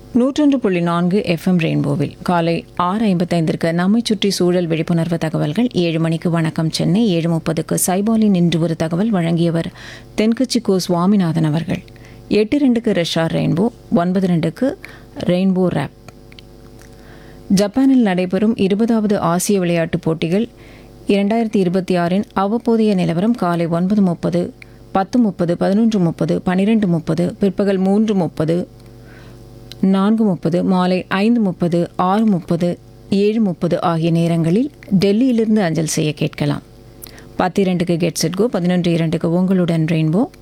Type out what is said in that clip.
நூற்றொன்று புள்ளி நான்கு எஃப்எம் ரெயின்போவில் காலை ஆறு ஐம்பத்தைந்திற்கு நம்மை சுற்றி சூழல் விழிப்புணர்வு தகவல்கள் ஏழு மணிக்கு வணக்கம் சென்னை ஏழு முப்பதுக்கு சைபாலின் இன்று ஒரு தகவல் வழங்கியவர் தென்கட்சி கோ சுவாமிநாதன் அவர்கள் எட்டு ரெண்டுக்கு ரெஷார் ரெயின்போ ஒன்பது ரெண்டுக்கு ரெயின்போ ரேப் ஜப்பானில் நடைபெறும் இருபதாவது ஆசிய விளையாட்டுப் போட்டிகள் இரண்டாயிரத்தி இருபத்தி ஆறின் அவ்வப்போதைய நிலவரம் காலை ஒன்பது முப்பது பத்து முப்பது பதினொன்று முப்பது பன்னிரெண்டு முப்பது பிற்பகல் மூன்று முப்பது நான்கு முப்பது மாலை ஐந்து முப்பது ஆறு முப்பது ஏழு முப்பது ஆகிய நேரங்களில் டெல்லியிலிருந்து அஞ்சல் செய்ய கேட்கலாம் பத்து இரண்டுக்கு கெட் செட் கோ பதினொன்று இரண்டுக்கு உங்களுடன் ரெயின்போ